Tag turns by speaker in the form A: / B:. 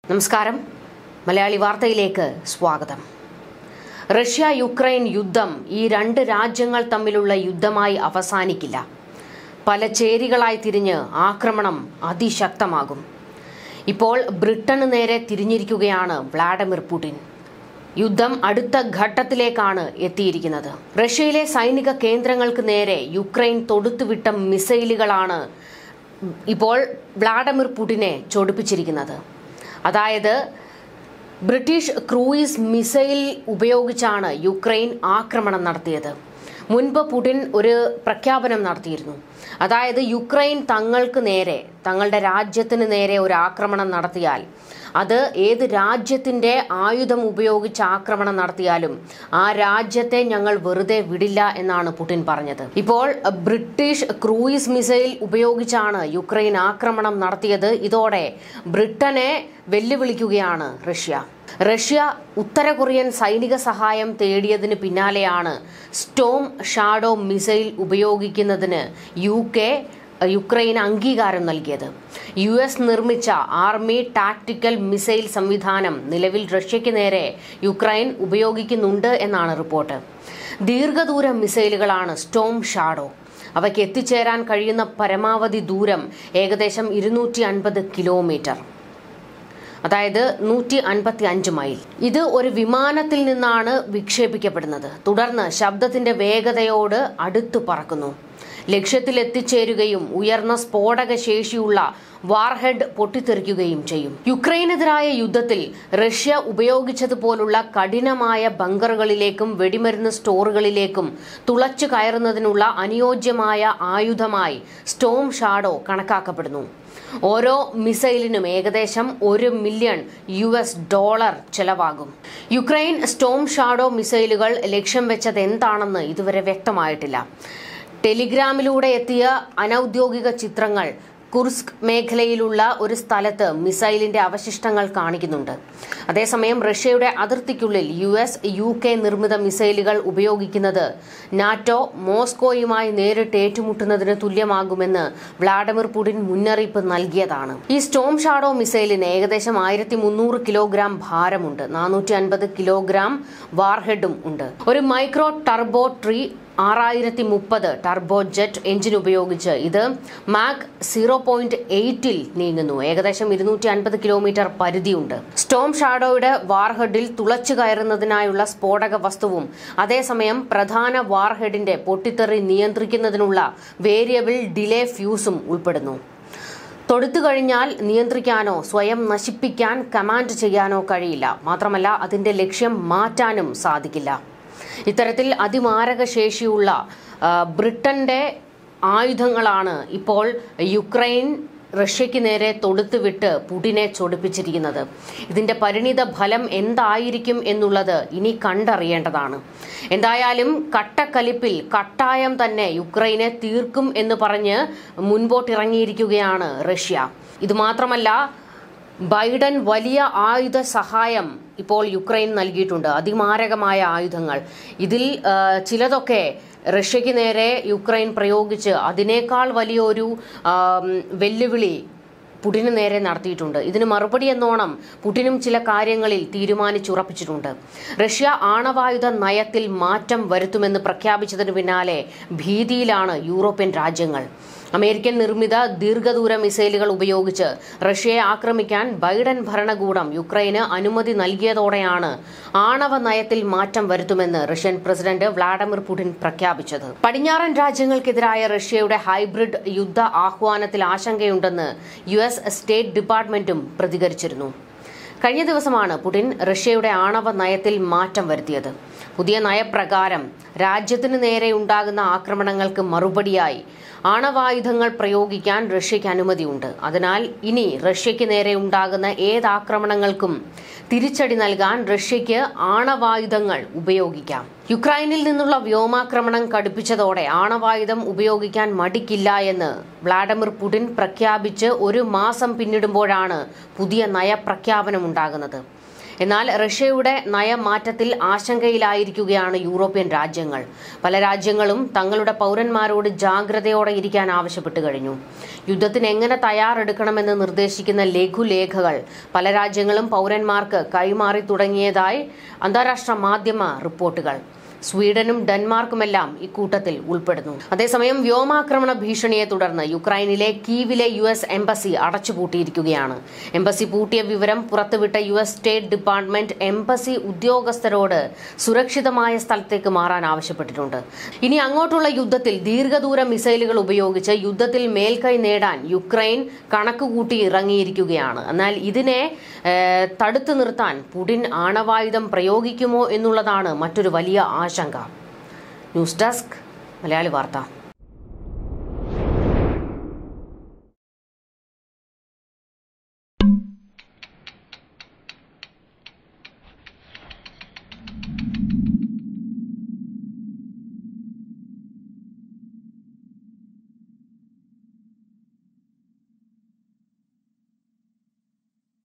A: നമസ്കാരം മലയാളി വാർത്തയിലേക്ക് സ്വാഗതം റഷ്യ യുക്രൈൻ യുദ്ധം ഈ രണ്ട് രാജ്യങ്ങൾ തമ്മിലുള്ള യുദ്ധമായി അവസാനിക്കില്ല പല ചേരികളായി തിരിഞ്ഞ് ആക്രമണം അതിശക്തമാകും ഇപ്പോൾ ബ്രിട്ടന് നേരെ തിരിഞ്ഞിരിക്കുകയാണ് വ്ളാഡിമിർ പുടിൻ യുദ്ധം അടുത്ത ഘട്ടത്തിലേക്കാണ് എത്തിയിരിക്കുന്നത് റഷ്യയിലെ സൈനിക കേന്ദ്രങ്ങൾക്ക് നേരെ യുക്രൈൻ തൊടുത്തുവിട്ട മിസൈലുകളാണ് ഇപ്പോൾ വ്ളാഡിമിർ പുടിനെ ചൊടിപ്പിച്ചിരിക്കുന്നത് അതായത് ബ്രിട്ടീഷ് ക്രൂയിസ് മിസൈൽ ഉപയോഗിച്ചാണ് യുക്രൈൻ ആക്രമണം നടത്തിയത് മുൻപ് പുടിൻ ഒരു പ്രഖ്യാപനം നടത്തിയിരുന്നു അതായത് യുക്രൈൻ തങ്ങൾക്ക് നേരെ തങ്ങളുടെ രാജ്യത്തിന് നേരെ ഒരു ആക്രമണം നടത്തിയാൽ അത് ഏത് രാജ്യത്തിന്റെ ആയുധം ഉപയോഗിച്ച് ആക്രമണം നടത്തിയാലും ആ രാജ്യത്തെ ഞങ്ങൾ വെറുതെ വിടില്ല എന്നാണ് പുടിൻ പറഞ്ഞത് ഇപ്പോൾ ബ്രിട്ടീഷ് ക്രൂയിസ് മിസൈൽ ഉപയോഗിച്ചാണ് യുക്രൈൻ ആക്രമണം നടത്തിയത് ഇതോടെ ബ്രിട്ടനെ വെല്ലുവിളിക്കുകയാണ് റഷ്യ റഷ്യ ഉത്തര കൊറിയൻ സൈനിക സഹായം തേടിയതിന് പിന്നാലെയാണ് സ്റ്റോം ഷാഡോ മിസൈൽ ഉപയോഗിക്കുന്നതിന് യു കെ യുക്രൈൻ അംഗീകാരം നൽകിയത് യു എസ് നിർമ്മിച്ച ആർമി ടാക്ടിക്കൽ മിസൈൽ സംവിധാനം നിലവിൽ റഷ്യയ്ക്ക് നേരെ യുക്രൈൻ ഉപയോഗിക്കുന്നുണ്ട് എന്നാണ് റിപ്പോർട്ട് ദീർഘദൂര മിസൈലുകളാണ് സ്റ്റോം ഷാഡോ അവയ്ക്ക് എത്തിച്ചേരാൻ കഴിയുന്ന പരമാവധി ദൂരം ഏകദേശം ഇരുന്നൂറ്റി അൻപത് കിലോമീറ്റർ അതായത് നൂറ്റി അൻപത്തി അഞ്ച് മൈൽ ഇത് ഒരു വിമാനത്തിൽ നിന്നാണ് വിക്ഷേപിക്കപ്പെടുന്നത് തുടർന്ന് ശബ്ദത്തിന്റെ വേഗതയോട് അടുത്തു പറക്കുന്നു ലക്ഷ്യത്തിൽ എത്തിച്ചേരുകയും ഉയർന്ന സ്ഫോടക ശേഷിയുള്ള വാർഹെഡ് പൊട്ടിത്തെറിക്കുകയും ചെയ്യും യുക്രൈനെതിരായ യുദ്ധത്തിൽ റഷ്യ ഉപയോഗിച്ചതുപോലുള്ള കഠിനമായ ബങ്കറുകളിലേക്കും വെടിമരുന്ന് സ്റ്റോറുകളിലേക്കും തുളച്ചു കയറുന്നതിനുള്ള അനുയോജ്യമായ ആയുധമായി സ്റ്റോം ഷാഡോ കണക്കാക്കപ്പെടുന്നു ഓരോ മിസൈലിനും ഏകദേശം ഒരു മില്യൺ യു എസ് ഡോളർ ചെലവാകും യുക്രൈൻ സ്റ്റോം ഷാഡോ മിസൈലുകൾ ലക്ഷ്യം വെച്ചത് എന്താണെന്ന് ഇതുവരെ വ്യക്തമായിട്ടില്ല ടെലിഗ്രാമിലൂടെ എത്തിയ അനൌദ്യോഗിക ചിത്രങ്ങൾ കുർസ്ക് മേഖലയിലുള്ള ഒരു സ്ഥലത്ത് മിസൈലിന്റെ അവശിഷ്ടങ്ങൾ കാണിക്കുന്നുണ്ട് അതേസമയം റഷ്യയുടെ അതിർത്തിക്കുള്ളിൽ യു എസ് യു കെ നിർമ്മിത മിസൈലുകൾ ഉപയോഗിക്കുന്നത് നാറ്റോ മോസ്കോയുമായി നേരിട്ട് ഏറ്റുമുട്ടുന്നതിന് തുല്യമാകുമെന്ന് വ്ളാഡിമിർ പുടിൻ മുന്നറിയിപ്പ് നൽകിയതാണ് ഈ സ്റ്റോം ഷാഡോ മിസൈലിന് ഏകദേശം ആയിരത്തി മുന്നൂറ് കിലോഗ്രാം ഭാരമുണ്ട് നാനൂറ്റി അൻപത് കിലോഗ്രാം വാർഹെഡും ഉണ്ട് ഒരു മൈക്രോ ടർബോ ട്രീ ആറായിരത്തി മുപ്പത് ടർബോ ജെറ്റ് എഞ്ചിൻ ഉപയോഗിച്ച് ഇത് മാക് സീറോ പോയിന്റ് എയ്റ്റിൽ നീങ്ങുന്നു ഏകദേശം ഇരുന്നൂറ്റി അൻപത് കിലോമീറ്റർ പരിധിയുണ്ട് സ്റ്റോം ഷാഡോയുടെ വാർഹെഡിൽ തുളച്ചു കയറുന്നതിനായുള്ള സ്ഫോടക വസ്തുവും അതേസമയം പ്രധാന വാർഹെഡിന്റെ പൊട്ടിത്തെറി നിയന്ത്രിക്കുന്നതിനുള്ള വേരിയബിൾ ഡിലേ ഫ്യൂസും ഉൾപ്പെടുന്നു തൊടുത്തു കഴിഞ്ഞാൽ നിയന്ത്രിക്കാനോ സ്വയം നശിപ്പിക്കാൻ കമാൻഡ് ചെയ്യാനോ കഴിയില്ല മാത്രമല്ല അതിന്റെ ലക്ഷ്യം മാറ്റാനും സാധിക്കില്ല ഇത്തരത്തിൽ അതിമാരക ശേഷിയുള്ള ആ, ബ്രിട്ടന്റെ ആയുധങ്ങളാണ് ഇപ്പോൾ യുക്രൈൻ റഷ്യയ്ക്ക് നേരെ തൊടുത്തുവിട്ട് പുടിനെ ചൊടിപ്പിച്ചിരിക്കുന്നത് ഇതിന്റെ പരിണിത ഫലം എന്തായിരിക്കും എന്നുള്ളത് ഇനി കണ്ടറിയേണ്ടതാണ് എന്തായാലും കട്ടക്കലിപ്പിൽ കട്ടായം തന്നെ യുക്രൈനെ തീർക്കും എന്ന് പറഞ്ഞ് മുൻപോട്ടിറങ്ങിയിരിക്കുകയാണ് റഷ്യ ഇത് മാത്രമല്ല ബൈഡൻ വലിയ ആയുധ സഹായം ഇപ്പോൾ യുക്രൈൻ നൽകിയിട്ടുണ്ട് അതിമാരകമായ ആയുധങ്ങൾ ഇതിൽ ആ, ചിലതൊക്കെ റഷ്യയ്ക്ക് നേരെ യുക്രൈൻ പ്രയോഗിച്ച് അതിനേക്കാൾ വലിയൊരു ആ, വെല്ലുവിളി പുടിന് നേരെ നടത്തിയിട്ടുണ്ട് ഇതിന് മറുപടി എന്നോണം പുടിനും ചില കാര്യങ്ങളിൽ തീരുമാനിച്ചുറപ്പിച്ചിട്ടുണ്ട് റഷ്യ ആണവായുധ നയത്തിൽ മാറ്റം വരുത്തുമെന്ന് പ്രഖ്യാപിച്ചതിന് പിന്നാലെ ഭീതിയിലാണ് യൂറോപ്യൻ രാജ്യങ്ങൾ അമേരിക്കൻ നിർമ്മിത ദീർഘദൂര മിസൈലുകൾ ഉപയോഗിച്ച് റഷ്യയെ ആക്രമിക്കാൻ ബൈഡൻ ഭരണകൂടം യുക്രൈന് അനുമതി നൽകിയതോടെയാണ് ആണവ നയത്തിൽ മാറ്റം വരുത്തുമെന്ന് റഷ്യൻ പ്രസിഡന്റ് വ്ളാഡിമിർ പുടിൻ പ്രഖ്യാപിച്ചത് പടിഞ്ഞാറൻ രാജ്യങ്ങൾക്കെതിരായ റഷ്യയുടെ ഹൈബ്രിഡ് യുദ്ധ ആഹ്വാനത്തിൽ ആശങ്കയുണ്ടെന്ന് യു എസ് സ്റ്റേറ്റ് ഡിപ്പാർട്ട്മെന്റും പ്രതികരിച്ചിരുന്നു കഴിഞ്ഞ ദിവസമാണ് പുടിൻ റഷ്യയുടെ ആണവ നയത്തിൽ മാറ്റം വരുത്തിയത് പുതിയ നയപ്രകാരം രാജ്യത്തിന് നേരെ ഉണ്ടാകുന്ന ആക്രമണങ്ങൾക്ക് മറുപടിയായി ആണവായുധങ്ങൾ പ്രയോഗിക്കാൻ റഷ്യയ്ക്ക് അനുമതിയുണ്ട് അതിനാൽ ഇനി റഷ്യയ്ക്ക് നേരെ ഉണ്ടാകുന്ന ഏത് ആക്രമണങ്ങൾക്കും തിരിച്ചടി നൽകാൻ റഷ്യയ്ക്ക് ആണവായുധങ്ങൾ ഉപയോഗിക്കാം യുക്രൈനിൽ നിന്നുള്ള വ്യോമാക്രമണം കടുപ്പിച്ചതോടെ ആണവായുധം ഉപയോഗിക്കാൻ മടിക്കില്ല എന്ന് വ്ളാഡിമിർ പുടിൻ പ്രഖ്യാപിച്ച് ഒരു മാസം പിന്നിടുമ്പോഴാണ് പുതിയ നയപ്രഖ്യാപനം ഉണ്ടാകുന്നത് എന്നാൽ റഷ്യയുടെ നയമാറ്റത്തിൽ ആശങ്കയിലായിരിക്കുകയാണ് യൂറോപ്യൻ രാജ്യങ്ങൾ പല രാജ്യങ്ങളും തങ്ങളുടെ പൗരന്മാരോട് ജാഗ്രതയോടെ ഇരിക്കാൻ ആവശ്യപ്പെട്ടു കഴിഞ്ഞു യുദ്ധത്തിന് എങ്ങനെ തയ്യാറെടുക്കണമെന്ന് നിർദ്ദേശിക്കുന്ന ലഘുലേഖകൾ പല രാജ്യങ്ങളും പൗരന്മാർക്ക് കൈമാറി തുടങ്ങിയതായി അന്താരാഷ്ട്ര മാധ്യമ റിപ്പോർട്ടുകൾ സ്വീഡനും ഡെൻമാർക്കുമെല്ലാം ഇക്കൂട്ടത്തിൽ ഉൾപ്പെടുന്നു അതേസമയം വ്യോമാക്രമണ ഭീഷണിയെ തുടർന്ന് യുക്രൈനിലെ കീവിലെ യു എസ് എംബസി അടച്ചുപൂട്ടിയിരിക്കുകയാണ് എംബസി പൂട്ടിയ വിവരം പുറത്തുവിട്ട U S state department embassy ഉദ്യോഗസ്ഥരോട് സുരക്ഷിതമായ സ്ഥലത്തേക്ക് മാറാൻ ആവശ്യപ്പെട്ടിട്ടുണ്ട് ഇനി അങ്ങോട്ടുള്ള യുദ്ധത്തിൽ ദീർഘദൂര മിസൈലുകൾ ഉപയോഗിച്ച് യുദ്ധത്തിൽ മേൽക്കൈ നേടാൻ യുക്രൈൻ കണക്കുകൂട്ടി ഇറങ്ങിയിരിക്കുകയാണ് എന്നാൽ ഇതിനെ ഏഹ്, തടുത്തു നിർത്താൻ പുടിൻ ആണവായുധം പ്രയോഗിക്കുമോ എന്നുള്ളതാണ് മറ്റൊരു വലിയ ആശങ്ക ന്യൂസ് ഡെസ്ക് മലയാളി വാർത്ത